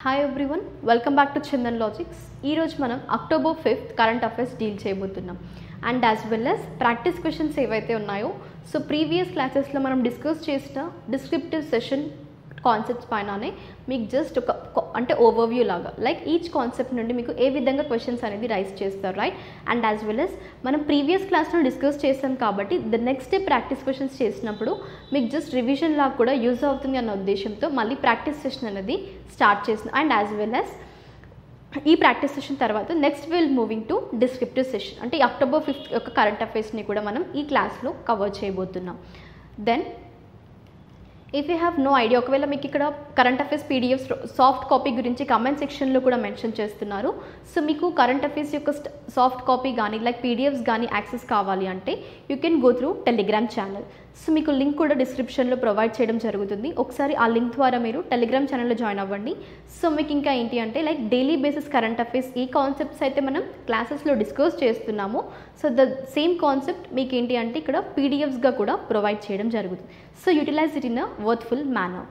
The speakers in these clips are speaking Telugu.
hi everyone welcome back to Chandan logics ఈరోజు మనం October fifth current affairs deal చేయబోతున్నాం and as well as practice questions ఏవైతే ఉన్నాయో సో ప్రీవియస్ క్లాసెస్లో మనం డిస్కస్ చేసిన డిస్క్రిప్టివ్ సెషన్ కాన్సెప్ట్స్ పైననే మీకు జస్ట్ ఒక ఒక- అంటే ఓవర్వ్యూ లాగా లైక్ ఈచ్ కాన్సెప్ట్ నుండి మీకు ఏ విధంగా క్వశ్చన్స్ అనేది రైస్ చేస్తారు right and as well as మనం ప్రీవియస్ క్లాస్లో డిస్కస్ చేసాం కాబట్టి the next day practice questions చేసినప్పుడు మీకు జస్ట్ రివిజన్ లాగా కూడా యూజ్ అవుతుంది అన్న ఉద్దేశంతో మళ్ళీ ప్రాక్టీస్ సెషన్ అనేది స్టార్ట్ చేసిన అండ్ యాజ్ వెల్ as ఈ ప్రాక్టీస్ సెషన్ తర్వాత next will moving to descriptive session అంటే ఈ అక్టోబర్ ఫిఫ్త్ యొక్క కరెంట్ అఫైర్స్ని కూడా మనం ఈ క్లాస్లో కవర్ చేయబోతున్నాం then if you have no idea ఒకవేళ మీకు ఇక్కడ current affairs PDF soft copy గురించి కమెంట్ సెక్షన్లో కూడా మెన్షన్ చేస్తున్నారు సో మీకు కరెంట్ అఫైర్స్ యొక్క సాఫ్ట్ కాపీ కానీ లైక్ పీడిఎఫ్స్ కానీ యాక్సెస్ కావాలి అంటే you can go through Telegram channel so మీకు లింక్ కూడా డిస్క్రిప్షన్లో ప్రొవైడ్ చేయడం జరుగుతుంది ఒకసారి ఆ లింక్ ద్వారా మీరు టెలిగ్రామ్ ఛానల్లో జాయిన్ అవ్వండి సో మీకు ఇంకా ఏంటి అంటే like daily basis current affairs ఈ కాన్సెప్ట్స్ అయితే మనం క్లాసెస్లో డిస్కస్ చేస్తున్నాము సో ద సేమ్ కాన్సెప్ట్ మీకు ఏంటి అంటే ఇక్కడ పీడిఎఫ్స్గా కూడా ప్రొవైడ్ చేయడం జరుగుతుంది so utilise it in a worthful manner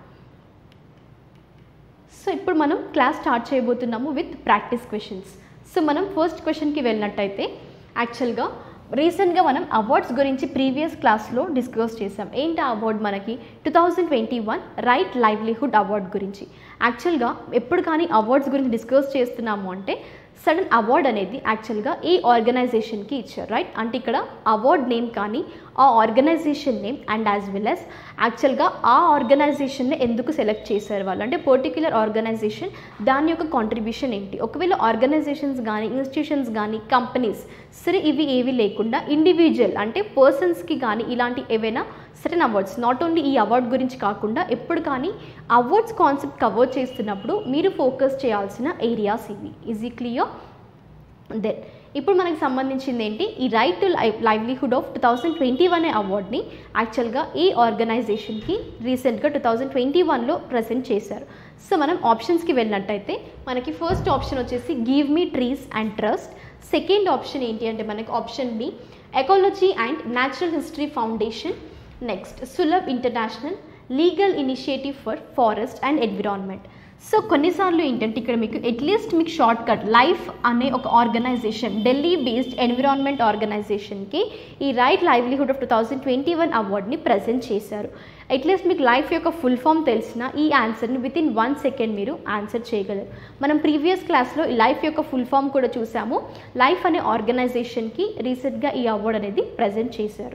so ఇప్పుడు మనం క్లాస్ స్టార్ట్ చేయబోతున్నాము విత్ ప్రాక్టీస్ క్వశ్చన్స్ సో మనం ఫస్ట్ క్వశ్చన్కి వెళ్ళినట్టయితే యాక్చువల్గా రీసెంట్గా మనం అవార్డ్స్ గురించి ప్రీవియస్ క్లాస్లో డిస్కస్ చేసాం ఏంటి ఆ అవార్డ్ మనకి two thousand twenty one right livelihood award గురించి యాక్చువల్గా ఎప్పుడు కానీ అవార్డ్స్ గురించి డిస్కస్ చేస్తున్నాము అంటే సడన్ అవార్డ్ అనేది యాక్చువల్గా ఈ ఆర్గనైజేషన్కి ఇచ్చారు రైట్ అంటే ఇక్కడ అవార్డ్ నేమ్ కానీ ఆ organisation name and as well as యాక్చువల్గా ఆ ఆర్గనైజేషన్ని ఎందుకు సెలెక్ట్ చేశారు వాళ్ళు అంటే పర్టిక్యులర్ ఆర్గనైజేషన్ దాని యొక్క కాంట్రిబ్యూషన్ ఏంటి ఒకవేళ ఆర్గనైజేషన్స్ కానీ ఇన్స్టిట్యూషన్స్ కానీ కంపెనీస్ సరే ఇవి ఏవి లేకుండా ఇండివిజువల్ అంటే పర్సన్స్కి కానీ ఇలాంటి ఏవైనా సర్టన్ అవార్డ్స్ నాట్ ఓన్లీ ఈ అవార్డ్ గురించి కాకుండా ఎప్పుడు కానీ అవార్డ్స్ కాన్సెప్ట్ కవర్ చేస్తున్నప్పుడు మీరు ఫోకస్ చేయాల్సిన ఏరియాస్ ఇవి ఈజీ క్లియర్ దెన్ ఇప్పుడు మనకి సంబంధించింది ఏంటి ఈ right to live livelihood of two thousand twenty one అవార్డ్ని యాక్చువల్గా ఈ ఆర్గనైజేషన్కి రీసెంట్గా టూ థౌజండ్ ట్వంటీ వన్లో ప్రజెంట్ చేశారు సో మనం ఆప్షన్స్కి వెళ్ళినట్టయితే మనకి ఫస్ట్ ఆప్షన్ వచ్చేసి give me trees and trust second option ఏంటి అంటే మనకి option B ecology and natural history foundation next Sulabh international legal initiative for forest and environment so కొన్నిసార్లు ఏంటంటే ఇక్కడ మీకు అట్లీస్ట్ మీకు షార్ట్ కట్ లైఫ్ అనే ఒక ఆర్గనైజేషన్ ఢిల్లీ బేస్డ్ ఎన్విరాన్మెంట్ ఆర్గనైజేషన్కి ఈ right livelihood of two thousand twenty one అవార్డ్ని ప్రజెంట్ చేశారు అట్లీస్ట్ మీకు లైఫ్ యొక్క ఫుల్ ఫామ్ తెలిసిన ఈ ఆన్సర్ని విత్ ఇన్ వన్ సెకండ్ మీరు ఆన్సర్ చేయగలరు మనం ప్రీవియస్ క్లాస్లో ఈ లైఫ్ యొక్క ఫుల్ ఫామ్ కూడా చూసాము లైఫ్ అనే ఆర్గనైజేషన్కి రీసెంట్గా ఈ అవార్డ్ అనేది ప్రజెంట్ చేశారు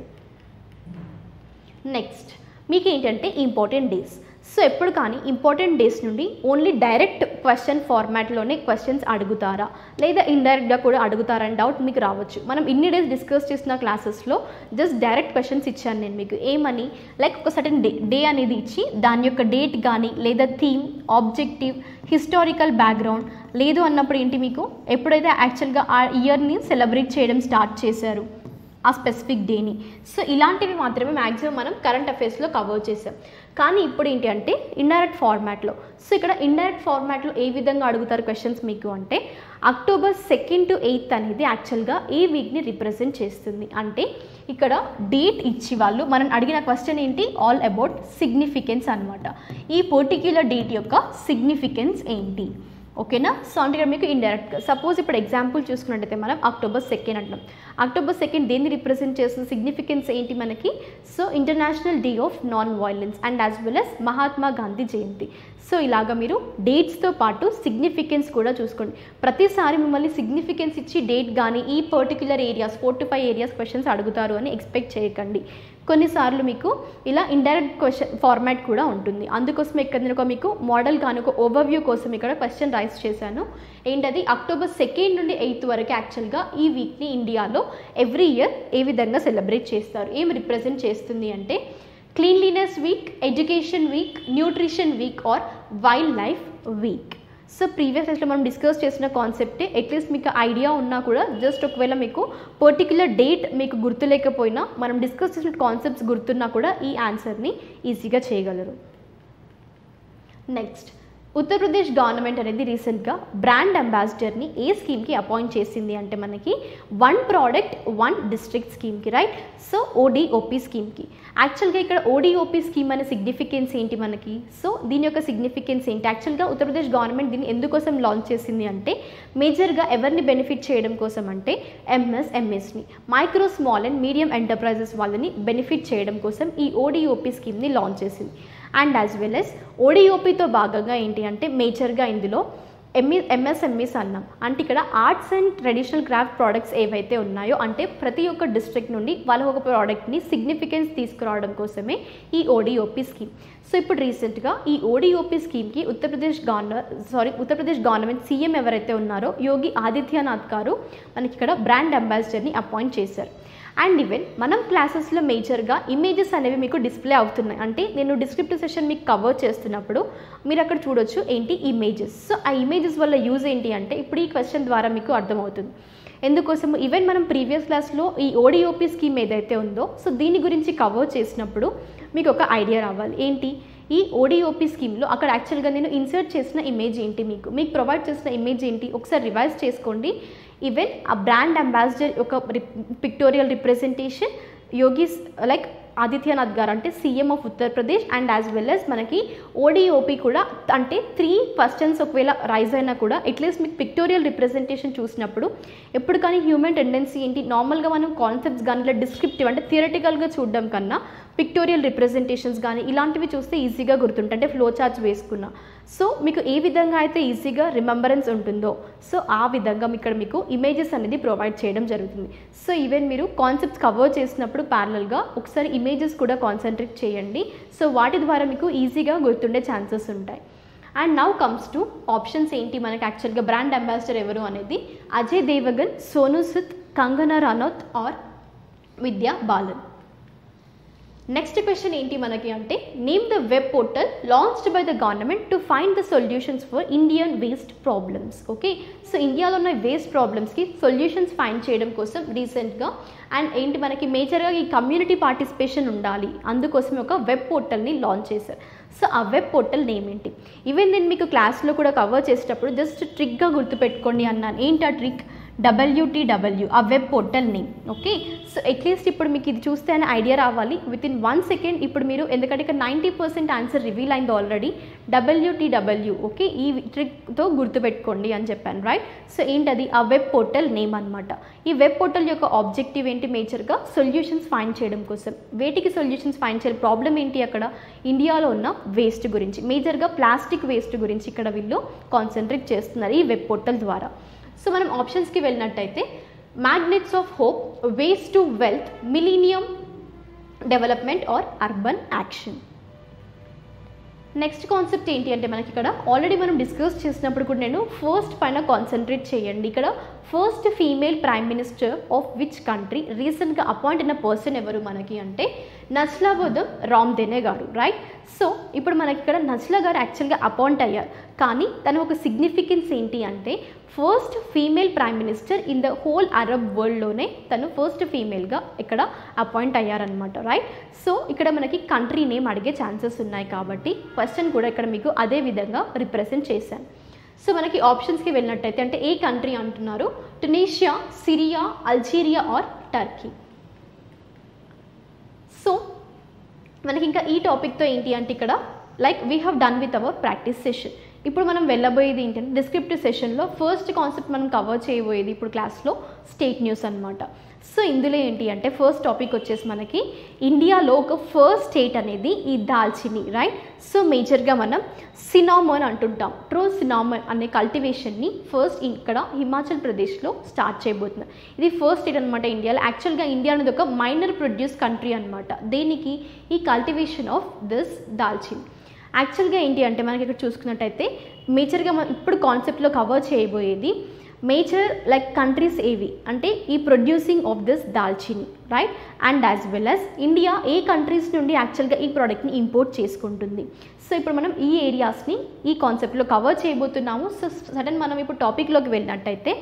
నెక్స్ట్ మీకు ఏంటంటే ఇంపార్టెంట్ డేస్ సో ఎప్పుడు కానీ ఇంపార్టెంట్ డేస్ నుండి ఓన్లీ డైరెక్ట్ క్వశ్చన్ ఫార్మాట్లోనే క్వశ్చన్స్ అడుగుతారా లేదా ఇండైరెక్ట్గా కూడా అడుగుతారని డౌట్ మీకు రావచ్చు మనం ఇన్ని డేస్ డిస్కస్ చేసిన క్లాసెస్లో జస్ట్ డైరెక్ట్ క్వశ్చన్స్ ఇచ్చాను నేను మీకు ఏమని లైక్ ఒక సర్టన్ డే డే అనేది ఇచ్చి దాని యొక్క డేట్ కానీ లేదా థీమ్ ఆబ్జెక్టివ్ హిస్టారికల్ బ్యాక్గ్రౌండ్ లేదు అన్నప్పుడు ఏంటి మీకు ఎప్పుడైతే యాక్చువల్గా ఆ ఇయర్ని సెలబ్రేట్ చేయడం స్టార్ట్ చేశారు ఆ స్పెసిఫిక్ డేని సో ఇలాంటివి మాత్రమే మ్యాక్సిమం మనం కరెంట్ అఫైర్స్లో కవర్ చేసాం కానీ ఇప్పుడు ఏంటి అంటే ఇండైరెక్ట్ ఫార్మాట్లో సో ఇక్కడ ఇండైరెక్ట్ ఫార్మాట్లో ఏ విధంగా అడుగుతారు క్వశ్చన్స్ మీకు అంటే అక్టోబర్ సెకండ్ టు ఎయిత్ అనేది యాక్చువల్గా ఈ వీక్ని రిప్రజెంట్ చేస్తుంది అంటే ఇక్కడ డేట్ ఇచ్చి వాళ్ళు మనం అడిగిన క్వశ్చన్ ఏంటి ఆల్ అబౌట్ సిగ్నిఫికెన్స్ అనమాట ఈ పర్టిక్యులర్ డేట్ యొక్క సిగ్నిఫికెన్స్ ఏంటి ఓకేనా సో అంటే ఇక్కడ మీకు ఇండైరెక్ట్గా సపోజ్ ఇప్పుడు ఎగ్జాంపుల్ చూసుకున్నట్టయితే మనం అక్టోబర్ సెకండ్ అంటాం అక్టోబర్ సెకండ్ దేన్ని రిప్రజెంట్ చేస్తుంది సిగ్నిఫికెన్స్ ఏంటి మనకి so international day of non violence and as well as Mahatma Gandhi Jayanti so ఇలాగ మీరు డేట్స్తో పాటు సిగ్నిఫికెన్స్ కూడా చూసుకోండి ప్రతిసారి మిమ్మల్ని సిగ్నిఫికెన్స్ ఇచ్చి డేట్ కానీ ఈ particular areas four to five areas questions అడుగుతారు అని ఎక్స్పెక్ట్ చేయకండి కొన్నిసార్లు మీకు ఇలా ఇండైరెక్ట్ క్వశ్చన్ ఫార్మాట్ కూడా ఉంటుంది అందుకోసం ఇక్కడ నేను ఒక మీకు మోడల్ కానీ ఒక ఓవర్వ్యూ కోసం ఇక్కడ క్వశ్చన్ రైస్ చేశాను ఏంటది అక్టోబర్ సెకండ్ నుండి ఎయిత్ వరకు యాక్చువల్గా ఈ వీక్ని ఇండియాలో ఎవ్రీ ఇయర్ ఏ విధంగా సెలబ్రేట్ చేస్తారు ఏం రిప్రజెంట్ చేస్తుంది అంటే cleanliness week education week nutrition week or wild life week so previous క్లాస్లో మనం డిస్కస్ చేసిన కాన్సెప్టే అట్లీస్ట్ మీకు ఐడియా ఉన్నా కూడా జస్ట్ ఒకవేళ మీకు పర్టిక్యులర్ డేట్ మీకు గుర్తులేకపోయినా మనం డిస్కస్ చేసిన కాన్సెప్ట్స్ గుర్తున్నా కూడా ఈ ఆన్సర్ని ఈజీగా చేయగలరు నెక్స్ట్ ఉత్తరప్రదేశ్ గవర్నమెంట్ అనేది రీసెంట్గా బ్రాండ్ అంబాసిడర్ని ఏ స్కీమ్కి అపాయింట్ చేసింది అంటే మనకి వన్ ప్రోడక్ట్ వన్ డిస్ట్రిక్ట్ స్కీమ్కి రైట్ సో ఓడిఓపి స్కీమ్కి యాక్చువల్గా ఇక్కడ ఓడిఓపి స్కీమ్ అనే సిగ్నిఫికెన్స్ ఏంటి మనకి సో దీని యొక్క సిగ్నిఫికెన్స్ ఏంటి యాక్చువల్గా ఉత్తరప్రదేశ్ గవర్నమెంట్ దీన్ని ఎందుకోసం లాంచ్ చేసింది అంటే మేజర్గా ఎవరిని బెనిఫిట్ చేయడం కోసం అంటే ఎంఎస్ ఎంఎస్ని micro small and medium enterprises వాళ్ళని బెనిఫిట్ చేయడం కోసం ఈ ఓడిఓపి స్కీమ్ని లాంచ్ చేసింది అండ్ యాజ్ వెల్ ఎస్ ఓడిఓపితో భాగంగా ఏంటి అంటే మేజర్గా ఇందులో ఎంఈ ఎంఎస్ఎంఈస్ అన్నాం అంటే ఇక్కడ arts and traditional craft products ఏవైతే ఉన్నాయో అంటే ప్రతి ఒక్క డిస్ట్రిక్ట్ నుండి వాళ్ళ ఒక ప్రోడక్ట్ని సిగ్నిఫికెన్స్ తీసుకురావడం కోసమే ఈ ఓడిఓపి స్కీమ్ సో ఇప్పుడు రీసెంట్గా ఈ ఓడిఓపి స్కీమ్కి Uttar Pradesh governor sorry Uttar Pradesh government CM ఎవరైతే ఉన్నారో యోగి ఆదిత్యనాథ్ గారు మనకి ఇక్కడ బ్రాండ్ అంబాసిడర్ని అపాయింట్ చేశారు అండ్ ఈవెన్ మనం క్లాసెస్లో మేజర్గా ఇమేజెస్ అనేవి మీకు డిస్ప్లే అవుతున్నాయి అంటే నేను డిస్క్రిప్టివ్ సెషన్ మీకు కవర్ చేస్తున్నప్పుడు మీరు అక్కడ చూడొచ్చు ఏంటి ఇమేజెస్ సో ఆ ఇమేజెస్ వల్ల యూజ్ ఏంటి అంటే ఇప్పుడు ఈ క్వశ్చన్ ద్వారా మీకు అర్థమవుతుంది ఎందుకోసం ఈవెన్ మనం ప్రీవియస్ క్లాస్లో ఈ ఓడిఓపి స్కీమ్ ఏదైతే ఉందో సో దీని గురించి కవర్ చేసినప్పుడు మీకు ఒక ఐడియా రావాలి ఏంటి ఈ ఓడిఓపి స్కీమ్లో అక్కడ యాక్చువల్గా నేను ఇన్సర్ట్ చేసిన ఇమేజ్ ఏంటి మీకు మీకు ప్రొవైడ్ చేసిన ఇమేజ్ ఏంటి ఒకసారి రివైజ్ చేసుకోండి ఈవెన్ ఆ బ్రాండ్ అంబాసిడర్ యొక్క pictorial representation Yogi's like Adityanath గారు అంటే CM of Uttar Pradesh and as well as మనకి ఓడిఓపి కూడా అంటే త్రీ క్వశ్చన్స్ ఒకవేళ రైజ్ అయినా కూడా అట్లీస్ట్ మీకు పిక్టోరియల్ రిప్రజెంటేషన్ చూసినప్పుడు ఎప్పుడు కానీ హ్యూమన్ టెండెన్సీ ఏంటి నార్మల్గా మనం కాన్సెప్ట్స్ కానీ ఇలా డిస్క్రిప్టివ్ అంటే థియరటికల్గా చూడడం కన్నా పిక్టోరియల్ రిప్రజెంటేషన్స్ కానీ ఇలాంటివి చూస్తే ఈజీగా గుర్తుంటాయి అంటే ఫ్లో చార్ట్స్ వేసుకున్నా సో మీకు ఏ విధంగా అయితే ఈజీగా రిమెంబరెన్స్ ఉంటుందో సో ఆ విధంగా ఇక్కడ మీకు ఇమేజెస్ అనేది ప్రొవైడ్ చేయడం జరుగుతుంది సో ఈవెన్ మీరు కాన్సెప్ట్స్ కవర్ చేసినప్పుడు ప్యారలల్గా ఒకసారి ఇమేజెస్ కూడా కాన్సన్ట్రేట్ చేయండి సో వాటి ద్వారా మీకు ఈజీగా గుర్తుండే ఛాన్సెస్ ఉంటాయి and now comes to options ఏంటి మనకి యాక్చువల్గా బ్రాండ్ అంబాసిడర్ ఎవరు అనేది Ajay Devgan Sonu Sood Kangana Ranaut or Vidya Balan next question ఏంటి మనకి అంటే name the web portal launched by the government to find the solutions for Indian waste problems okay so ఇండియాలో ఉన్న వేస్ట్ ప్రాబ్లమ్స్కి సొల్యూషన్స్ ఫైండ్ చేయడం కోసం రీసెంట్గా అండ్ ఏంటి మనకి మేజర్గా ఈ కమ్యూనిటీ పార్టిసిపేషన్ ఉండాలి అందుకోసం ఒక వెబ్ పోర్టల్ని లాంచ్ చేశారు సో ఆ వెబ్ పోర్టల్ నేమ్ ఏంటి ఈవెన్ నేను మీకు క్లాస్లో కూడా కవర్ చేసేటప్పుడు జస్ట్ ట్రిక్గా గుర్తుపెట్టుకోండి అన్నాను ఏంటి ఆ ట్రిక్ డబ్ల్యూటీడబ్ల్యూ ఆ web portal name okay so at least ఇప్పుడు మీకు ఇది చూస్తే అనే ఐడియా రావాలి విత్ ఇన్ వన్ సెకండ్ ఇప్పుడు మీరు ఎందుకంటే ఇక్కడ నైంటీ పర్సెంట్ ఆన్సర్ రివీల్ అయింది ఆల్రెడీ డబ్ల్యూటీడబ్ల్యూ ఓకే ఈ ట్రిక్తో గుర్తుపెట్టుకోండి అని చెప్పాను రైట్ సో ఏంటది ఆ వెబ్ పోర్టల్ నేమ్ అనమాట ఈ వెబ్ పోర్టల్ యొక్క ఆబ్జెక్టివ్ ఏంటి మేజర్గా సొల్యూషన్స్ ఫైండ్ చేయడం కోసం వేటికి సొల్యూషన్స్ ఫైండ్ చేయాలి ప్రాబ్లం ఏంటి అక్కడ ఇండియాలో ఉన్న వేస్ట్ గురించి మేజర్గా ప్లాస్టిక్ వేస్ట్ గురించి ఇక్కడ వీళ్ళు కాన్సన్ట్రేట్ చేస్తున్నారు ఈ వెబ్ పోర్టల్ ద్వారా సో మనం ఆప్షన్స్కి వెళ్ళినట్టయితే magnets of hope ways to wealth millennium development or urban action next concept ఏంటి అంటే మనకి ఇక్కడ ఆల్రెడీ మనం డిస్కస్ చేసినప్పుడు కూడా నేను ఫస్ట్ పైన కాన్సన్ట్రేట్ చేయండి ఇక్కడ first female prime minister of which country రీసెంట్గా అపాయింట్ అయిన పర్సన్ ఎవరు మనకి అంటే నస్లాబోదం రామ్దేనే గారు రైట్ సో ఇప్పుడు మనకి ఇక్కడ నస్లా గారు యాక్చువల్గా అపాయింట్ అయ్యారు కానీ తన ఒక సిగ్నిఫికెన్స్ ఏంటి అంటే first female prime minister in the whole Arab వరల్డ్లోనే తను ఫస్ట్ ఫీమేల్గా ఇక్కడ అపాయింట్ అయ్యారనమాట రైట్ సో ఇక్కడ మనకి కంట్రీ నేమ్ అడిగే ఛాన్సెస్ ఉన్నాయి కాబట్టి క్వశ్చన్ కూడా ఇక్కడ మీకు అదే విధంగా రిప్రజెంట్ చేశాను సో మనకి ఆప్షన్స్కి వెళ్ళినట్టయితే అంటే ఏ కంట్రీ అంటున్నారు Tunisia Syria Algeria or Turkey so మనకి ఇంకా ఈ టాపిక్తో ఏంటి అంటే ఇక్కడ like we have done with our practice session ఇప్పుడు మనం వెళ్ళబోయేది ఏంటంటే డిస్క్రిప్టివ్ సెషన్లో ఫస్ట్ కాన్సెప్ట్ మనం కవర్ చేయబోయేది ఇప్పుడు క్లాస్లో స్టేట్ న్యూస్ అనమాట సో ఇందులో ఏంటి అంటే ఫస్ట్ టాపిక్ వచ్చేసి మనకి ఇండియాలో ఒక ఫస్ట్ స్టేట్ అనేది ఈ దాల్చిని రైట్ సో మేజర్గా మనం సినామన్ అంటుంటాం ట్రో సినామన్ అనే కల్టివేషన్ని ఫస్ట్ ఇక్కడ హిమాచల్ ప్రదేశ్లో స్టార్ట్ చేయబోతున్నారు ఇది ఫస్ట్ స్టేట్ అనమాట ఇండియాలో యాక్చువల్గా ఇండియా అనేది ఒక మైనర్ ప్రొడ్యూస్ కంట్రీ అనమాట దేనికి ఈ కల్టివేషన్ ఆఫ్ దిస్ దాల్చిని యాక్చువల్గా ఏంటి అంటే మనకి ఇక్కడ చూసుకున్నట్టయితే మేజర్గా మనం ఇప్పుడు కాన్సెప్ట్లో కవర్ చేయబోయేది మేజర్ లైక్ కంట్రీస్ ఏవి అంటే ఈ ప్రొడ్యూసింగ్ ఆఫ్ దిస్ దాల్చిని right and as well as India ఏ కంట్రీస్ నుండి యాక్చువల్గా ఈ ప్రోడక్ట్ని ఇంపోర్ట్ చేసుకుంటుంది సో ఇప్పుడు మనం ఈ ఏరియాస్ని ఈ కాన్సెప్ట్లో కవర్ చేయబోతున్నాము సో సడన్ మనం ఇప్పుడు టాపిక్లోకి వెళ్ళినట్టయితే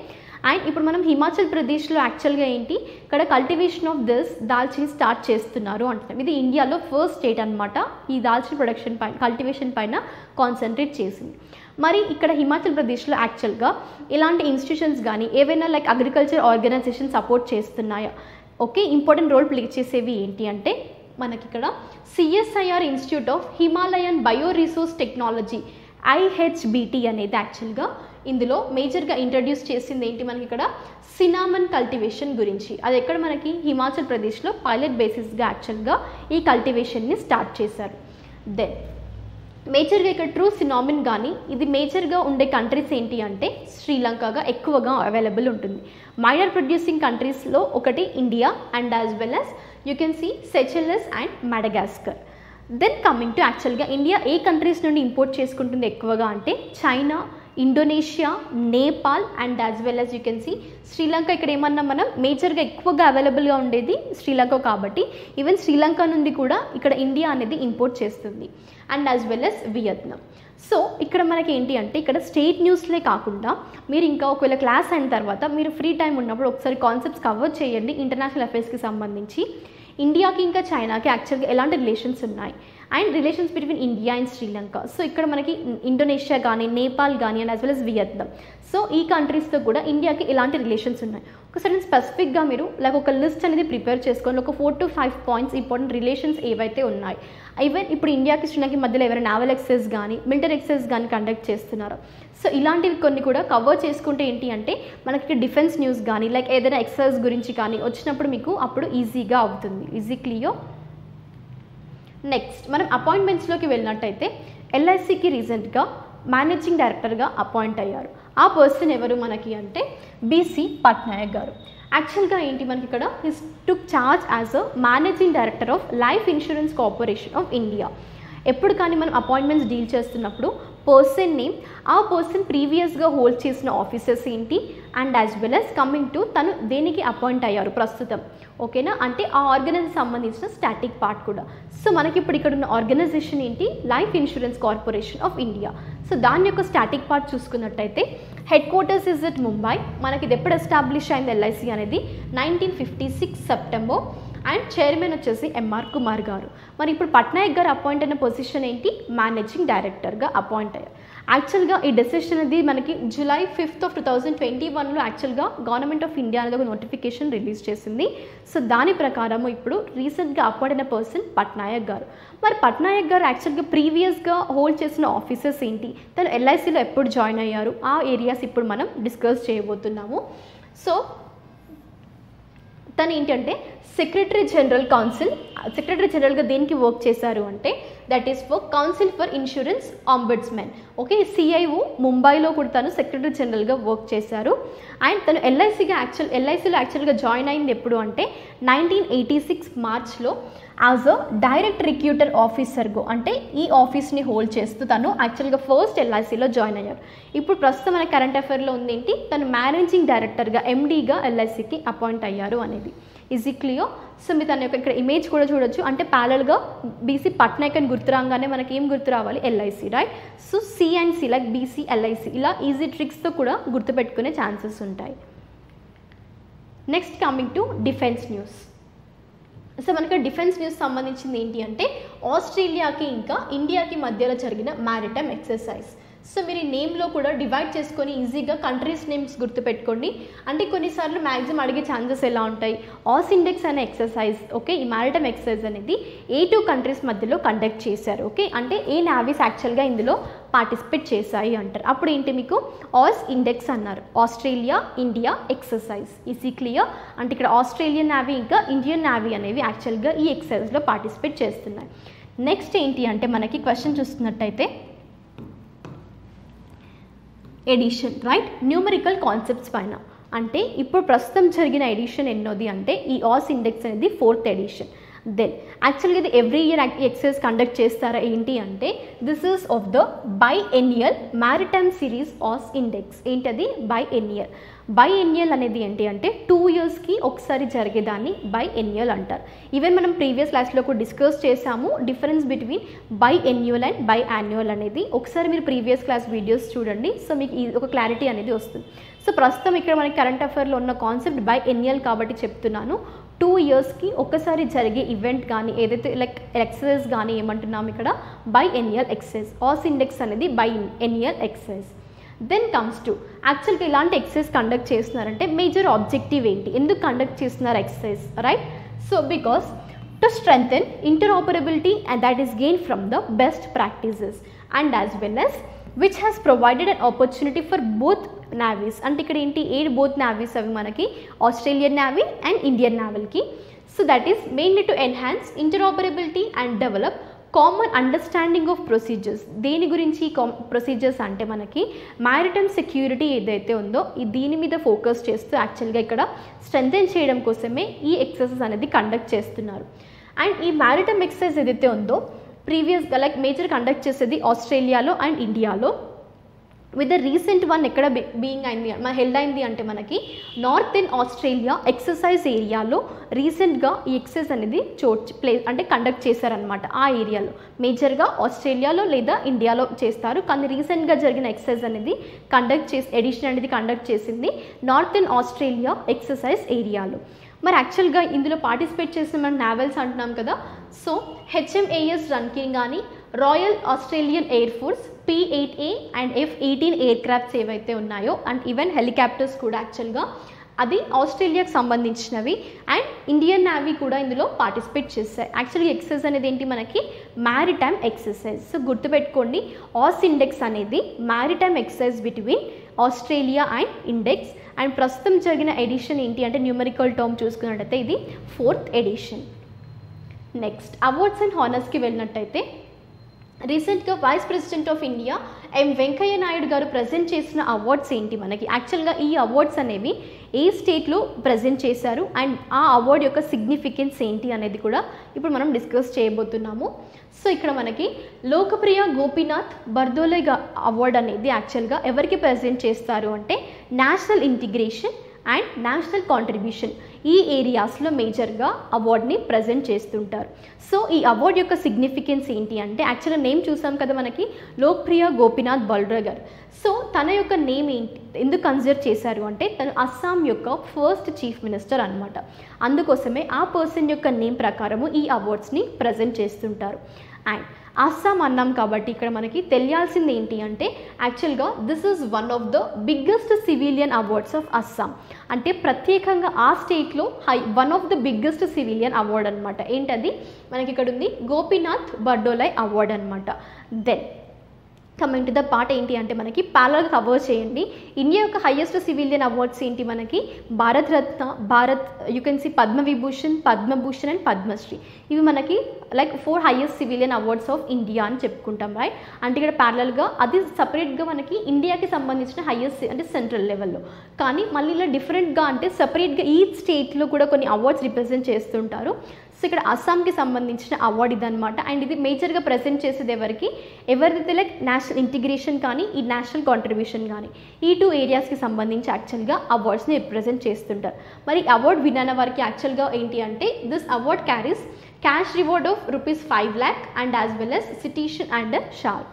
అండ్ ఇప్పుడు మనం హిమాచల్ ప్రదేశ్లో యాక్చువల్గా ఏంటి ఇక్కడ కల్టివేషన్ ఆఫ్ దిస్ దాల్చిని స్టార్ట్ చేస్తున్నారు అంటున్నాం ఇది ఇండియాలో ఫస్ట్ స్టేట్ అనమాట ఈ దాల్చిన ప్రొడక్షన్ పైన కల్టివేషన్ పైన కాన్సన్ట్రేట్ చేసింది మరి ఇక్కడ హిమాచల్ ప్రదేశ్లో యాక్చువల్గా ఇలాంటి ఇన్స్టిట్యూషన్స్ కానీ ఏవైనా లైక్ అగ్రికల్చర్ ఆర్గనైజేషన్ సపోర్ట్ చేస్తున్నాయా ఓకే ఇంపార్టెంట్ రోల్ ప్లే చేసేవి ఏంటి అంటే మనకి ఇక్కడ CSIR institute of Himalayan bio resource technology IHBT అనేది యాక్చువల్గా ఇందులో మేజర్గా ఇంట్రడ్యూస్ చేసింది ఏంటి మనకి ఇక్కడ సినామన్ కల్టివేషన్ గురించి అది ఎక్కడ మనకి హిమాచల్ ప్రదేశ్లో పైలట్ బేసిస్గా యాక్చువల్గా ఈ కల్టివేషన్ని స్టార్ట్ చేశారు దెన్ మేజర్గా ఇక్కడ ట్రూ సినామిన్ కానీ ఇది మేజర్గా ఉండే కంట్రీస్ ఏంటి అంటే శ్రీలంకగా ఎక్కువగా అవైలబుల్ ఉంటుంది మైనర్ ప్రొడ్యూసింగ్ కంట్రీస్లో ఒకటి India and as well as you can see Seychelles and Madagascar then coming to యాక్చువల్గా ఇండియా ఏ కంట్రీస్ నుండి ఇంపోర్ట్ చేసుకుంటుంది ఎక్కువగా అంటే China Indonesia Nepal and as well as you can see Sri Lanka ఇక్కడ ఏమన్నా మనం మేజర్గా ఎక్కువగా అవైలబుల్గా ఉండేది శ్రీలంక కాబట్టి ఈవెన్ శ్రీలంక నుండి కూడా ఇక్కడ ఇండియా అనేది ఇంపోర్ట్ చేస్తుంది and as well as Vietnam so ఇక్కడ మనకి ఏంటి అంటే ఇక్కడ స్టేట్ న్యూస్లే కాకుండా మీరు ఇంకా ఒకవేళ క్లాస్ అయిన తర్వాత మీరు ఫ్రీ టైం ఉన్నప్పుడు ఒకసారి కాన్సెప్ట్స్ కవర్ చేయండి ఇంటర్నేషనల్ అఫైర్స్కి సంబంధించి ఇండియాకి ఇంకా చైనాకి యాక్చువల్గా ఎలాంటి రిలేషన్స్ ఉన్నాయి and relations between India and Sri Lanka so ఇక్కడ మనకి ఇండోనేషియా కానీ నేపాల్ కానీ and as well as Vietnam so ఈ కంట్రీస్తో కూడా ఇండియాకి ఎలాంటి రిలేషన్స్ ఉన్నాయి ఒకసారి స్పెసిఫిక్గా మీరు లైక్ ఒక లిస్ట్ అనేది ప్రిపేర్ చేసుకొని ఒక four to five points important relations ఏవైతే ఉన్నాయి ఈవెన్ ఇప్పుడు ఇండియాకి శ్రీలంకకి మధ్యలో ఎవరైనా నావల్ ఎక్సైజ్ కానీ మిలిటరీ ఎక్సైజ్ కానీ కండక్ట్ చేస్తున్నారు సో ఇలాంటివి కొన్ని కూడా కవర్ చేసుకుంటే ఏంటి అంటే మనకి డిఫెన్స్ న్యూస్ కానీ లైక్ ఏదైనా ఎక్సైజ్ గురించి కానీ వచ్చినప్పుడు మీకు అప్పుడు ఈజీగా అవుతుంది ఈజీ క్లియో నెక్స్ట్ మనం అపాయింట్మెంట్స్లోకి వెళ్ళినట్టయితే ఎల్ఐసికి రీసెంట్గా మేనేజింగ్ డైరెక్టర్గా అపాయింట్ అయ్యారు ఆ పర్సన్ ఎవరు మనకి అంటే బీసీ పట్నాయక్ గారు యాక్చువల్గా ఏంటి మనకి ఇక్కడ his took charge as a managing director of life insurance corporation of India ఎప్పుడు కానీ మనం అపాయింట్మెంట్స్ డీల్ చేస్తున్నప్పుడు పర్సన్ నేమ్ ఆ పర్సన్ ప్రీవియస్గా హోల్డ్ చేసిన ఆఫీసర్స్ ఏంటి and as well as coming to తను దేనికి అపాయింట్ అయ్యారు ప్రస్తుతం ఓకేనా అంటే ఆ ఆర్గనైజేషన్ సంబంధించిన స్టాటిక్ పార్ట్ కూడా సో మనకి ఇప్పుడు ఇక్కడ ఉన్న ఆర్గనైజేషన్ ఏంటి life insurance corporation of India so దాని యొక్క స్టాటిక్ పార్ట్ చూసుకున్నట్టయితే headquarters is it Mumbai మనకి ఇది ఎప్పుడు ఎస్టాబ్లిష్ అయింది ఎల్ఐసి అనేది nineteen fifty six September and chairman వచ్చేసి ఎంఆర్ కుమార్ గారు మరి ఇప్పుడు పట్నాయక్ గారు అపాయింట్ అయిన పొజిషన్ ఏంటి మేనేజింగ్ డైరెక్టర్గా అపాయింట్ అయ్యారు యాక్చువల్గా ఈ డెసిషన్ అనేది మనకి July fifth of two thousand twenty వన్లో యాక్చువల్గా గవర్నమెంట్ ఆఫ్ ఇండియా అనేది ఒక నోటిఫికేషన్ రిలీజ్ చేసింది సో దాని ప్రకారం ఇప్పుడు రీసెంట్గా అపాయింట్ అయిన పర్సన్ పట్నాయక్ గారు మరి పట్నాయక్ గారు యాక్చువల్గా ప్రీవియస్గా హోల్డ్ చేసిన ఆఫీసర్స్ ఏంటి తను ఎల్ఐసిలో ఎప్పుడు జాయిన్ అయ్యారు ఆ ఏరియాస్ ఇప్పుడు మనం డిస్కస్ చేయబోతున్నాము సో తను ఏంటంటే సెక్రటరీ జనరల్ కౌన్సిల్ సెక్రటరీ జనరల్గా దేనికి వర్క్ చేశారు అంటే that is for council for insurance ombudsmen okay CIO ముంబైలో కూడా తను సెక్రటరీ జనరల్గా వర్క్ చేశారు అండ్ తను ఎల్ఐసిగా యాక్చువల్ ఎల్ఐసిలో యాక్చువల్గా జాయిన్ అయింది ఎప్పుడు అంటే నైన్టీన్ ఎయిటీ సిక్స్ మార్చ్లో యాజ్ అ డైరెక్ట్ రిక్రూటర్ ఆఫీసర్గో అంటే ఈ ఆఫీస్ని హోల్డ్ చేస్తూ తను యాక్చువల్గా ఫస్ట్ ఎల్ఐసిలో జాయిన్ అయ్యారు ఇప్పుడు ప్రస్తుతం మన కరెంట్ అఫైర్లో ఉంది ఏంటి తను మేనేజింగ్ డైరెక్టర్గా ఎండీగా ఎల్ఐసికి అపాయింట్ అయ్యారు అనేది ఈజీ క్లియో సో మీరు తన యొక్క ఇక్కడ ఇమేజ్ కూడా చూడొచ్చు అంటే ప్యారల్గా బీసీ పట్నాయక్ అని గుర్తు రాగానే మనకి ఏం గుర్తు రావాలి LIC right so C and C like BC LIC ఇలా ఈజీ ట్రిక్స్తో కూడా గుర్తుపెట్టుకునే ఛాన్సెస్ ఉంటాయి next coming to defence news so మనకి డిఫెన్స్ న్యూస్ సంబంధించింది ఏంటి అంటే ఆస్ట్రేలియాకి ఇంకా ఇండియాకి మధ్యలో జరిగిన మ్యారిటైమ్ ఎక్సర్సైజ్ సో మీరు ఈ నేమ్లో కూడా డివైడ్ చేసుకొని ఈజీగా కంట్రీస్ నేమ్స్ గుర్తుపెట్టుకోండి అంటే కొన్నిసార్లు మ్యాక్సిమం అడిగే ఛాన్సెస్ ఎలా ఉంటాయి ఆస్ ఇండెక్స్ అనే ఎక్సర్సైజ్ ఓకే ఈ మ్యారిటైమ్ ఎక్సర్సైజ్ అనేది ఏ టూ కంట్రీస్ మధ్యలో కండక్ట్ చేశారు ఓకే అంటే ఏ నావీస్ యాక్చువల్గా ఇందులో పార్టిసిపేట్ చేశాయి అంటారు అప్పుడు ఏంటి మీకు ఆస్ ఇండెక్స్ అన్నారు Australia India exercise easy clear అంటే ఇక్కడ ఆస్ట్రేలియన్ నావీ ఇంకా ఇండియన్ నావీ అనేవి యాక్చువల్గా ఈ ఎక్సర్సైజ్లో పార్టిసిపేట్ చేస్తున్నాయి నెక్స్ట్ ఏంటి అంటే మనకి క్వశ్చన్ చూస్తున్నట్టయితే ఎడిషన్ రైట్ న్యూమరికల్ కాన్సెప్ట్స్ పైన అంటే ఇప్పుడు ప్రస్తుతం జరిగిన ఎడిషన్ ఎన్నోది అంటే ఈ ఆస్ ఇండెక్స్ అనేది ఫోర్త్ ఎడిషన్ దెన్ యాక్చువల్గా ఇది ఎవ్రీ ఇయర్ ఎక్సైజ్ కండక్ట్ చేస్తారా ఏంటి అంటే this is of the biennial maritime series AUSINDEX ఏంటది బై ఎన్నియల్ బై ఎన్నియల్ అనేది ఏంటి అంటే టూ ఇయర్స్కి ఒకసారి జరిగేదాన్ని బై ఎన్యువల్ అంటారు ఈవెన్ మనం ప్రీవియస్ క్లాస్లో కూడా డిస్కస్ చేసాము difference between biennial and biannual అనేది ఒకసారి మీరు ప్రీవియస్ క్లాస్ వీడియోస్ చూడండి సో మీకు ఈ ఒక క్లారిటీ అనేది వస్తుంది సో ప్రస్తుతం ఇక్కడ మనకి కరెంట్ అఫైర్లో ఉన్న కాన్సెప్ట్ బై ఎన్యువల్ కాబట్టి చెప్తున్నాను టూ ఇయర్స్కి ఒకసారి జరిగే ఈవెంట్ కానీ ఏదైతే లైక్ ఎక్సైజ్ కానీ ఏమంటున్నాం ఇక్కడ biennial exercise AUSINDEX అనేది biennial exercise then comes to యాక్చువల్గా ఇలాంటి ఎక్సైజ్ కండక్ట్ చేస్తున్నారంటే మేజర్ ఆబ్జెక్టివ్ ఏంటి ఎందుకు కండక్ట్ చేస్తున్నారు exercise right so because to strengthen interoperability and that is gain from the best practices and as well as which has provided an opportunity for both navies అంటే ఇక్కడ ఏంటి ఏ బోత్ నావీస్ అవి మనకి ఆస్ట్రేలియన్ నావీ అండ్ ఇండియన్ నావల్కి so that is mainly to enhance interoperability and develop common understanding of procedures దేని గురించి ప్రొసీజర్స్ అంటే మనకి మ్యారిటైమ్ సెక్యూరిటీ ఏదైతే ఉందో ఈ దీని మీద ఫోకస్ చేస్తూ యాక్చువల్గా ఇక్కడ స్ట్రెంథెన్ చేయడం కోసమే ఈ ఎక్సర్సైజ్ అనేది కండక్ట్ చేస్తున్నారు అండ్ ఈ మ్యారిటైమ్ ఎక్సర్సైజ్ ఏదైతే ఉందో ప్రీవియస్గా లైక్ మేజర్ కండక్ట్ చేసేది ఆస్ట్రేలియాలో అండ్ ఇండియాలో విత్ ద రీసెంట్ వన్ ఎక్కడ బీయింగ్ అయింది మన హెల్డ్ అయింది అంటే మనకి నార్త్ ఇన్ ఆస్ట్రేలియా ఎక్సర్సైజ్ ఏరియాలో రీసెంట్గా ఈ ఎక్సర్సైజ్ అనేది చోట్ ప్లే అంటే కండక్ట్ చేశారనమాట ఆ ఏరియాలో మేజర్గా ఆస్ట్రేలియాలో లేదా ఇండియాలో చేస్తారు కానీ రీసెంట్గా జరిగిన ఎక్సర్సైజ్ అనేది కండక్ట్ చేసి ఎడిషన్ అనేది కండక్ట్ చేసింది నార్త్ ఇన్ ఆస్ట్రేలియా ఎక్సర్సైజ్ ఏరియాలో మరి యాక్చువల్గా ఇందులో పార్టిసిపేట్ చేసిన మనం నావెల్స్ అంటున్నాం కదా సో హెచ్ఎంఏఎస్ రన్కింగ్ కానీ royal Australian air force P eight A and F eighteen aircrafts ఏవైతే ఉన్నాయో అండ్ ఈవెన్ హెలికాప్టర్స్ కూడా యాక్చువల్గా అది ఆస్ట్రేలియాకి సంబంధించినవి అండ్ ఇండియన్ నావీ కూడా ఇందులో పార్టిసిపేట్ చేస్తాయి యాక్చువల్గా ఎక్సర్సైజ్ అనేది ఏంటి మనకి మ్యారిటైమ్ ఎక్సర్సైజ్ సో గుర్తుపెట్టుకోండి ఆస్ ఇండెక్స్ అనేది maritime exercise between Australia and index and ప్రస్తుతం జరిగిన ఎడిషన్ ఏంటి అంటే న్యూమరికల్ టర్మ్ చూసుకున్నట్టయితే ఇది fourth edition next awards and హానర్స్కి వెళ్ళినట్టయితే రీసెంట్గా vice president of India M Venkaiah Naidu garu present చేసిన అవార్డ్స్ ఏంటి మనకి యాక్చువల్గా ఈ అవార్డ్స్ అనేవి ఏ స్టేట్లో ప్రజెంట్ చేశారు అండ్ ఆ అవార్డ్ యొక్క సిగ్నిఫికెన్స్ ఏంటి అనేది కూడా ఇప్పుడు మనం డిస్కస్ చేయబోతున్నాము సో ఇక్కడ మనకి లోకప్రియ గోపీనాథ్ బర్దోలే అవార్డ్ అనేది యాక్చువల్గా ఎవరికి ప్రజెంట్ చేస్తారు అంటే national integration and national contribution ఈ ఏరియాస్లో మేజర్గా అవార్డ్ని ప్రజెంట్ చేస్తుంటారు సో ఈ అవార్డ్ యొక్క సిగ్నిఫికెన్స్ ఏంటి అంటే యాక్చువల్గా నేమ్ చూసాం కదా మనకి లోక్ప్రియ గోపీనాథ్ బల్రా గారు సో తన యొక్క నేమ్ ఏంటి ఎందుకు కన్సిడర్ చేశారు అంటే తను అస్సాం యొక్క ఫస్ట్ చీఫ్ మినిస్టర్ అనమాట అందుకోసమే ఆ పర్సన్ యొక్క నేమ్ ప్రకారము ఈ అవార్డ్స్ని ప్రజెంట్ చేస్తుంటారు అండ్ అస్సాం అన్నాం కాబట్టి ఇక్కడ మనకి తెలియాల్సింది ఏంటి అంటే యాక్చువల్గా this is one of the biggest civilian awards of Assam అంటే ప్రత్యేకంగా ఆ స్టేట్లో high one of the biggest civilian award అనమాట ఏంటది మనకి ఇక్కడ ఉంది గోపీనాథ్ బర్డోలై అవార్డ్ అనమాట then coming to the part ఏంటి అంటే మనకి ప్యారల్ కవర్ చేయండి ఇండియా యొక్క హైయెస్ట్ సివిలియన్ అవార్డ్స్ ఏంటి మనకి Bharat Ratna Bharat you can C Padma Vibhushan Padma Bhushan and Padma Shri ఇవి మనకి like four highest civilian awards of India అని చెప్పుకుంటాం రైట్ అంటే ఇక్కడ ప్యారలల్గా అది సపరేట్గా మనకి ఇండియాకి సంబంధించిన హైయెస్ట్ అంటే సెంట్రల్ లెవెల్లో కానీ మళ్ళీ ఇలా డిఫరెంట్గా అంటే సపరేట్గా ఈ స్టేట్లో కూడా కొన్ని అవార్డ్స్ రిప్రజెంట్ చేస్తుంటారు సో ఇక్కడ అస్సాంకి సంబంధించిన అవార్డ్ ఇదనమాట అండ్ ఇది మేజర్గా ప్రజెంట్ చేసేది ఎవరికి ఎవరిదైతే లైక్ నేషనల్ ఇంటిగ్రేషన్ కానీ ఈ నేషనల్ కాంట్రిబ్యూషన్ కానీ ఈ టూ ఏరియాస్కి సంబంధించి యాక్చువల్గా అవార్డ్స్ని రిప్రజెంట్ చేస్తుంటారు మరి అవార్డ్ విన్ అయిన వారికి యాక్చువల్గా ఏంటి అంటే this award carries cash reward of rupees five lakh and as well as citation and sharp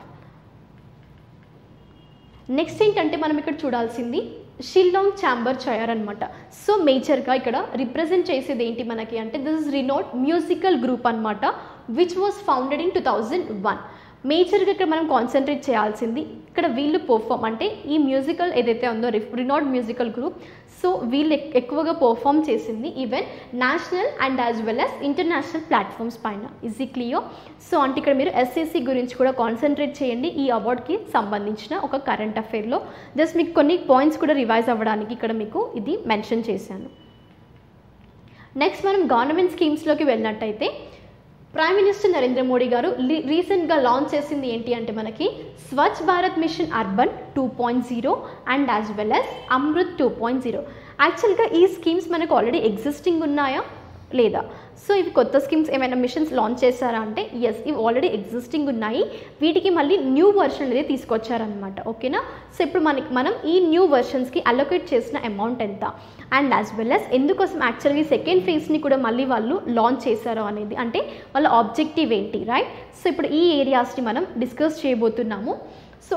next ఏంటంటే మనం ఇక్కడ చూడాల్సింది షిల్లాంగ్ ఛాంబర్ చైర్ అనమాట సో మేజర్గా ఇక్కడ రిప్రజెంట్ చేసేది ఏంటి మనకి అంటే this is renowned musical group అనమాట which was founded in two thousand one మేజర్గా ఇక్కడ మనం కాన్సన్ట్రేట్ చేయాల్సింది ఇక్కడ వీళ్ళు పర్ఫామ్ అంటే ఈ మ్యూజికల్ ఏదైతే ఉందో రినోడ్ మ్యూజికల్ గ్రూప్ సో వీళ్ళు ఎక్- ఎక్కువగా పర్ఫామ్ చేసింది even national and as well as international platforms పైన ఇజ్ ఈ క్లియర్ సో అంటే ఇక్కడ మీరు ఎస్ఎస్సి గురించి కూడా కాన్సన్ట్రేట్ చేయండి ఈ అవార్డ్కి సంబంధించిన ఒక కరెంట్ అఫైర్లో జస్ట్ మీకు కొన్ని పాయింట్స్ కూడా రివైజ్ అవ్వడానికి ఇక్కడ మీకు ఇది మెన్షన్ చేశాను నెక్స్ట్ మనం గవర్నమెంట్ స్కీమ్స్లోకి వెళ్ళినట్టయితే ప్రైమ్ మినిస్టర్ నరేంద్ర మోడీ గారు రీ- రీసెంట్గా లాంచ్ చేసింది ఏంటి అంటే మనకి Swachh Bharat mission urban two point zero and as well as AMRUT two point zero యాక్చువల్గా ఈ స్కీమ్స్ మనకు ఆల్రెడీ ఎగ్జిస్టింగ్ ఉన్నాయా లేదా సో ఇవి కొత్త స్కీమ్స్ ఏమైనా మిషన్స్ లాంచ్ చేశారా అంటే ఎస్ ఇవి ఆల్రెడీ ఎగ్జిస్టింగ్ ఉన్నాయి వీటికి మళ్ళీ న్యూ వర్షన్ అనేది తీసుకొచ్చారనమాట ఓకేనా సో ఇప్పుడు మనకి మనం ఈ న్యూ వర్షన్స్కి అలొకేట్ చేసిన అమౌంట్ ఎంత అండ్ యాజ్ వెల్ యాజ్ ఎందుకోసం యాక్చువల్గా సెకండ్ ఫేజ్ని కూడా మళ్ళీ వాళ్ళు లాంచ్ చేశారు అనేది అంటే వాళ్ళ ఆబ్జెక్టివ్ ఏంటి రైట్ సో ఇప్పుడు ఈ ఏరియాస్ని మనం డిస్కస్ చేయబోతున్నాము సో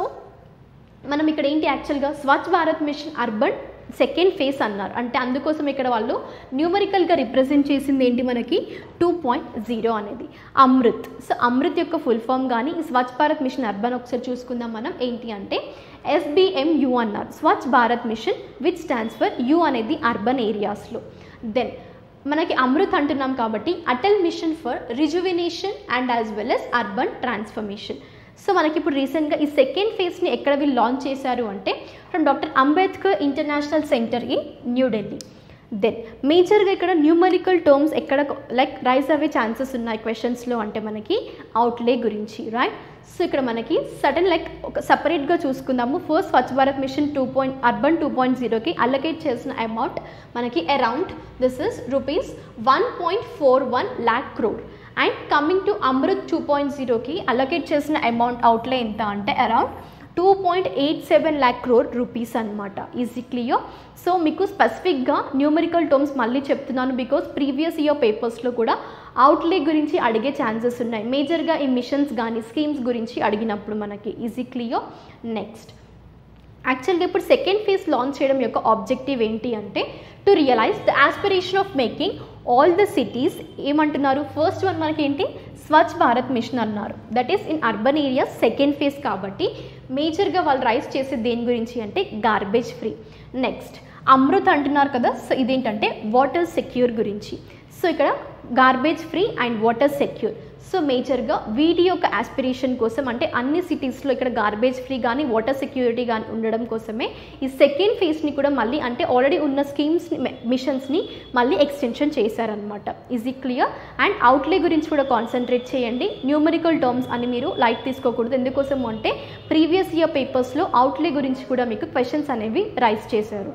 మనం ఇక్కడ ఏంటి యాక్చువల్గా Swachh Bharat mission urban second phase అన్నారు అంటే అందుకోసం ఇక్కడ వాళ్ళు న్యూమరికల్గా రిప్రజెంట్ చేసింది ఏంటి మనకి టూ పాయింట్ జీరో అనేది అమృత్ సో అమృత్ యొక్క ఫుల్ ఫామ్ కానీ ఈ స్వచ్ఛ భారత్ మిషన్ అర్బన్ ఒకసారి చూసుకుందాం మనం ఏంటి అంటే ఎస్బిఎంయు అన్నారు Swachh Bharat mission which stands for U అనేది అర్బన్ ఏరియాస్లో దెన్ మనకి అమృత్ అంటున్నాం కాబట్టి Atal mission for rejuvenation and as well as urban transformation so మనకి ఇప్పుడు రీసెంట్గా ఈ సెకండ్ ఫేజ్ని ఎక్కడ వీళ్ళు లాంచ్ చేశారు అంటే from doctor Ambedkar international centre in New Delhi then మేజర్గా ఇక్కడ న్యూమరికల్ టర్మ్స్ ఎక్కడ లైక్ రైజ్ అయ్యే ఛాన్సెస్ ఉన్నాయి క్వశ్చన్స్లో అంటే మనకి అవుట్లే గురించి రైట్ సో ఇక్కడ మనకి సడన్ లైక్ ఒక సపరేట్గా చూసుకుందాము first Swachh Bharat mission two point urban two point జీరోకి అలొకేట్ చేసిన అమౌంట్ మనకి around this is rupees one point four one lakh crore and coming to AMRUT two point జీరోకి అలొకేట్ చేసిన అమౌంట్ అవుట్లే ఎంత అంటే around two point eight seven lakh crore rupees అనమాట ఈజీ క్లియర్ సో మీకు స్పెసిఫిక్గా న్యూమరికల్ టర్మ్స్ మళ్ళీ చెప్తున్నాను బికాస్ ప్రీవియస్ ఇయర్ పేపర్స్లో కూడా అవుట్లే గురించి అడిగే ఛాన్సెస్ ఉన్నాయి మేజర్గా ఈ మిషన్స్ కానీ స్కీమ్స్ గురించి అడిగినప్పుడు మనకి ఈజీ క్లియర్ నెక్స్ట్ యాక్చువల్గా ఇప్పుడు సెకండ్ ఫేజ్ లాంచ్ చేయడం యొక్క ఆబ్జెక్టివ్ ఏంటి అంటే to realise the aspiration of making all the cities ఏమంటున్నారు ఫస్ట్ వన్ మనకి ఏంటి స్వచ్ఛ భారత్ మిషన్ అన్నారు that is in urban areas second phase కాబట్టి మేజర్గా వాళ్ళు రైస్ చేసే దేని గురించి అంటే గార్బేజ్ ఫ్రీ నెక్స్ట్ అమృత్ అంటున్నారు కదా సో ఇదేంటంటే వాటర్ సెక్యూర్ గురించి సో ఇక్కడ garbage free and water secure so మేజర్గా వీటి యొక్క ఆస్పిరేషన్ కోసం అంటే అన్ని సిటీస్లో ఇక్కడ గార్బేజ్ ఫ్రీ కానీ వాటర్ సెక్యూరిటీ కానీ ఉండడం కోసమే ఈ సెకండ్ ఫేజ్ని కూడా మళ్ళీ అంటే ఆల్రెడీ ఉన్న స్కీమ్స్ మిషన్స్ని మళ్ళీ ఎక్స్టెన్షన్ చేశారనమాట ఈజీ క్లియర్ అండ్ అవుట్లే గురించి కూడా కాన్సన్ట్రేట్ చేయండి న్యూమరికల్ టర్మ్స్ అని మీరు లైట్ తీసుకోకూడదు ఎందుకోసం అంటే ప్రీవియస్ ఇయర్ పేపర్స్లో అవుట్లే గురించి కూడా మీకు క్వశ్చన్స్ అనేవి రైజ్ చేశారు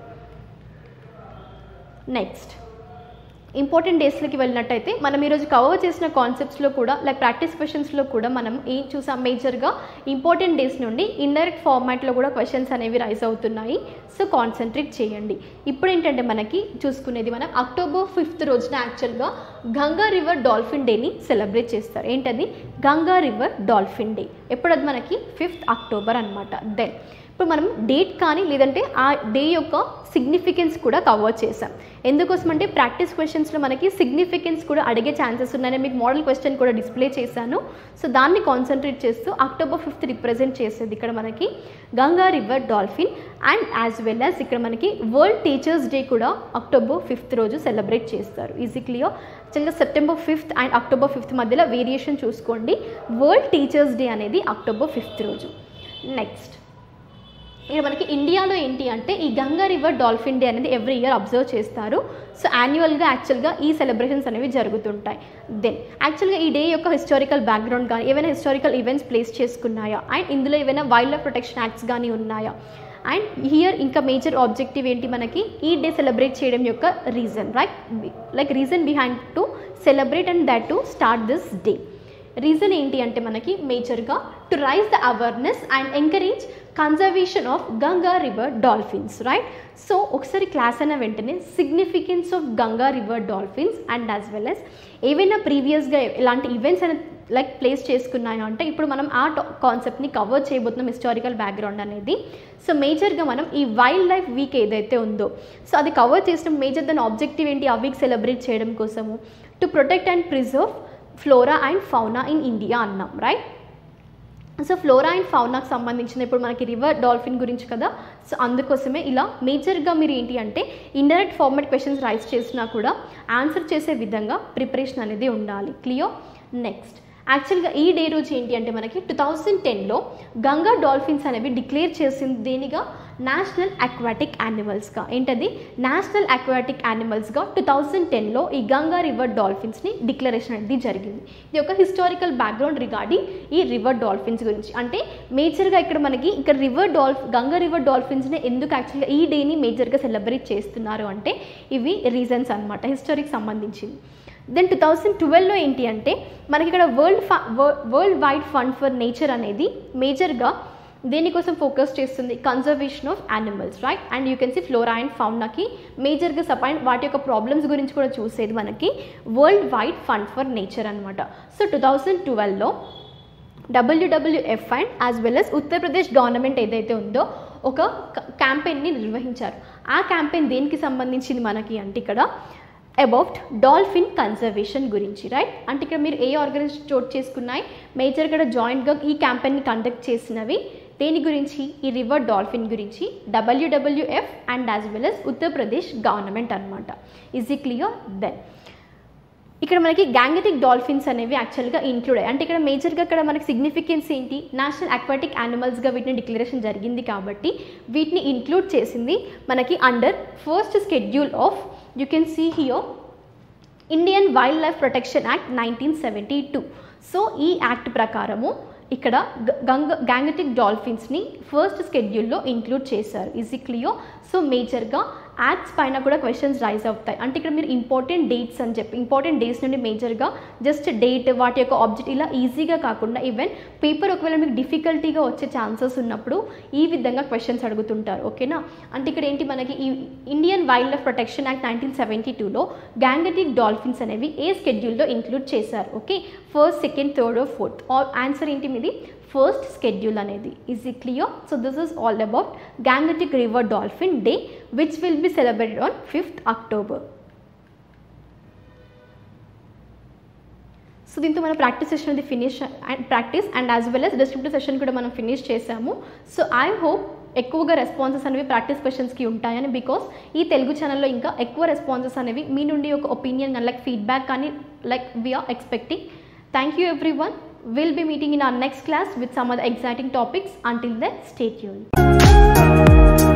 నెక్స్ట్ ఇంపార్టెంట్ డేస్లకి వెళ్ళినట్టయితే మనం ఈరోజు కవర్ చేసిన కాన్సెప్ట్స్లో కూడా లైక్ ప్రాక్టీస్ క్వశ్చన్స్లో కూడా మనం ఏం చూసాం మేజర్గా ఇంపార్టెంట్ డేస్ నుండి ఇండైరెక్ట్ ఫార్మాట్లో కూడా క్వశ్చన్స్ అనేవి రైజ్ అవుతున్నాయి సో కాన్సన్ట్రేట్ చేయండి ఇప్పుడు ఏంటంటే మనకి చూసుకునేది మనం అక్టోబర్ ఫిఫ్త్ రోజున యాక్చువల్గా గంగా రివర్ డాల్ఫిన్ డేని సెలబ్రేట్ చేస్తారు ఏంటది గంగా రివర్ డాల్ఫిన్ డే ఎప్పుడు అది మనకి ఫిఫ్త్ అక్టోబర్ అనమాట దెన్ ఇప్పుడు మనం డేట్ కానీ లేదంటే ఆ డే యొక్క సిగ్నిఫికెన్స్ కూడా కవర్ చేసాం ఎందుకోసం అంటే ప్రాక్టీస్ క్వశ్చన్స్లో మనకి సిగ్నిఫికెన్స్ కూడా అడిగే ఛాన్సెస్ ఉన్నాయని మీకు మోడల్ క్వశ్చన్ కూడా డిస్ప్లే చేశాను సో దాన్ని కాన్సన్ట్రేట్ చేస్తూ అక్టోబర్ ఫిఫ్త్ రిప్రజెంట్ చేసేది ఇక్కడ మనకి Ganga river dolphin and as well as ఇక్కడ మనకి వరల్డ్ టీచర్స్ డే కూడా అక్టోబర్ ఫిఫ్త్ రోజు సెలబ్రేట్ చేస్తారు ఈజీ క్లియర్ యాక్చువల్గా September fifth and October fifth మధ్యలో వేరియేషన్ చూసుకోండి వరల్డ్ టీచర్స్ డే అనేది అక్టోబర్ ఫిఫ్త్ రోజు నెక్స్ట్ ఇక మనకి ఇండియాలో ఏంటి అంటే ఈ గంగా రివర్ డాల్ఫిన్ డే అనేది ఎవ్రీ ఇయర్ అబ్జర్వ్ చేస్తారు సో యాన్యువల్గా యాక్చువల్గా ఈ సెలబ్రేషన్స్ అనేవి జరుగుతుంటాయి దెన్ యాక్చువల్గా ఈ డే యొక్క హిస్టారికల్ బ్యాక్గ్రౌండ్ కానీ ఏవైనా హిస్టారికల్ ఈవెంట్స్ ప్లేస్ చేసుకున్నాయా అండ్ ఇందులో ఏవైనా వైల్డ్ లైఫ్ ప్రొటెక్షన్ యాక్ట్స్ కానీ ఉన్నాయా అండ్ హియర్ ఇంకా మేజర్ ఆబ్జెక్టివ్ ఏంటి మనకి ఈ డే సెలబ్రేట్ చేయడం యొక్క reason right like reason behind to celebrate and that to start this day reason ఏంటి అంటే మనకి మేజర్గా to raise the awareness and encourage conservation of Ganga river dolphins right so ఒకసారి క్లాస్ అయిన వెంటనే significance of Ganga river dolphins and as well as ఏవైనా ప్రీవియస్గా ఇలాంటి ఈవెంట్స్ అయినా లైక్ ప్లేస్ చేసుకున్నాయో అంటే ఇప్పుడు మనం ఆ కాన్సెప్ట్ని కవర్ చేయబోతున్నాం హిస్టారికల్ బ్యాక్గ్రౌండ్ అనేది సో మేజర్గా మనం ఈ వైల్డ్ లైఫ్ వీక్ ఏదైతే ఉందో సో అది కవర్ చేసిన మేజర్ దాని ఆబ్జెక్టివ్ ఏంటి ఆ వీక్ సెలబ్రేట్ చేయడం కోసము to protect and preserve flora and fauna in India అన్నాం రైట్ సో ఫ్లోరా అండ్ ఫౌనాకు సంబంధించిన ఇప్పుడు మనకి రివర్ డాల్ఫిన్ గురించి కదా సో అందుకోసమే ఇలా మేజర్గా మీరు ఏంటి అంటే ఇండైరెక్ట్ ఫార్మాట్ క్వశ్చన్స్ రైజ్ చేసినా కూడా ఆన్సర్ చేసే విధంగా ప్రిపరేషన్ అనేది ఉండాలి క్లియర్ నెక్స్ట్ యాక్చువల్గా ఈ డే రోజు ఏంటి అంటే మనకి టూ థౌజండ్ టెన్లో గంగా డాల్ఫిన్స్ అనేవి డిక్లేర్ చేసింది దేనిగా నేషనల్ అక్వాటిక్ యానిమల్స్గా ఏంటది నేషనల్ అక్వాటిక్ యానిమల్స్గా టూ థౌజండ్ టెన్లో ఈ గంగా రివర్ డాల్ఫిన్స్ని డిక్లరేషన్ అనేది జరిగింది ఇది ఒక హిస్టారికల్ బ్యాక్గ్రౌండ్ రిగార్డింగ్ ఈ రివర్ డాల్ఫిన్స్ గురించి అంటే మేజర్గా ఇక్కడ మనకి ఇక్కడ రివర్ డాల్ఫ్ గంగా రివర్ డాల్ఫిన్స్ని ఎందుకు యాక్చువల్గా ఈ డేని మేజర్గా సెలబ్రేట్ చేస్తున్నారు అంటే ఇవి రీజన్స్ అనమాట హిస్టరీకి సంబంధించింది దెన్ టూ థౌజండ్ ట్వెల్వ్లో ఏంటి అంటే మనకి ఇక్కడ వరల్డ్ ఫ world wide fund for nature అనేది మేజర్గా దేనికోసం ఫోకస్ చేస్తుంది conservation of animals right and you can see flora and ఫౌనాకి మేజర్గా సపాయింట్ వాటి యొక్క ప్రాబ్లమ్స్ గురించి కూడా చూసేది మనకి world wide fund for nature అనమాట సో టూ థౌజండ్ ట్వెల్వ్లో WWF and as well as Uttar Pradesh government ఏదైతే ఉందో ఒక క్యాంపెయిన్ని నిర్వహించారు ఆ క్యాంపెయిన్ దేనికి సంబంధించింది మనకి అంటే ఇక్కడ అబౌట్ డాల్ఫిన్ కన్జర్వేషన్ గురించి రైట్ అంటే ఇక్కడ మీరు ఏ ఆర్గనైజేషన్ చోటు చేసుకున్నాయి మేజర్ ఇక్కడ జాయింట్గా ఈ క్యాంపెయిన్ని కండక్ట్ చేసినవి దేని గురించి ఈ రివర్ డాల్ఫిన్ గురించి WWF and as well as Uttar Pradesh government అనమాట ఈజ్ ఈ క్లియర్ దెన్ ఇక్కడ మనకి గ్యాంగటిక్ డాల్ఫిన్స్ అనేవి యాక్చువల్గా ఇంక్లూడ్ అయ్యాయి అంటే ఇక్కడ మేజర్గా ఇక్కడ మనకి సిగ్నిఫికెన్స్ ఏంటి నేషనల్ అక్వాటిక్ యానిమల్స్గా వీటిని డిక్లరేషన్ జరిగింది కాబట్టి వీటిని ఇంక్లూడ్ చేసింది మనకి under first schedule of you can see here Indian wildlife protection act nineteen seventy two so ఈ యాక్ట్ ప్రకారము ఇక్కడ గంగ గ్యాంగటిక్ డాల్ఫిన్స్ని ఫస్ట్ స్కెడ్యూల్లో ఇంక్లూడ్ చేశారు ఈజీ క్లియో సో మేజర్గా యాక్ట్స్ పైన కూడా క్వశ్చన్స్ రైజ్ అవుతాయి అంటే ఇక్కడ మీరు ఇంపార్టెంట్ డేట్స్ అని చెప్పి ఇంపార్టెంట్ డేట్స్ నుండి మేజర్గా జస్ట్ డేట్ వాటి యొక్క ఆబ్జెక్ట్ ఇలా ఈజీగా కాకుండా ఈవెన్ పేపర్ ఒకవేళ మీకు డిఫికల్టీగా వచ్చే ఛాన్సెస్ ఉన్నప్పుడు ఈ విధంగా క్వశ్చన్స్ అడుగుతుంటారు ఓకేనా అంటే ఇక్కడ ఏంటి మనకి ఈ Indian wildlife protection act nineteen seventy టూలో గ్యాంగటిక్ డాల్ఫిన్స్ అనేవి ఏ స్కెడ్యూల్లో ఇంక్లూడ్ చేశారు okay first second third fourth answer ఏంటి మీది ఫస్ట్ స్కెడ్యూల్ అనేది is it clear so this is all about gangetic river dolphin day which will be celebrated on fifth October so దీంతో మన ప్రాక్టీస్ సెషన్ అది finish and practice and as well as descriptive session కూడా మనం ఫినిష్ చేసాము సో ఐ హోప్ ఎక్కువగా రెస్పాన్సెస్ అనేవి ప్రాక్టీస్ క్వశ్చన్స్కి ఉంటాయని బికాస్ ఈ తెలుగు ఛానల్లో ఇంకా ఎక్కువ రెస్పాన్సెస్ అనేవి మీ నుండి ఒక ఒపీనియన్ కానీ లైక్ ఫీడ్బ్యాక్ కానీ like we are expecting thank you everyone will be meeting in our next class with some other exciting topics until then stay tune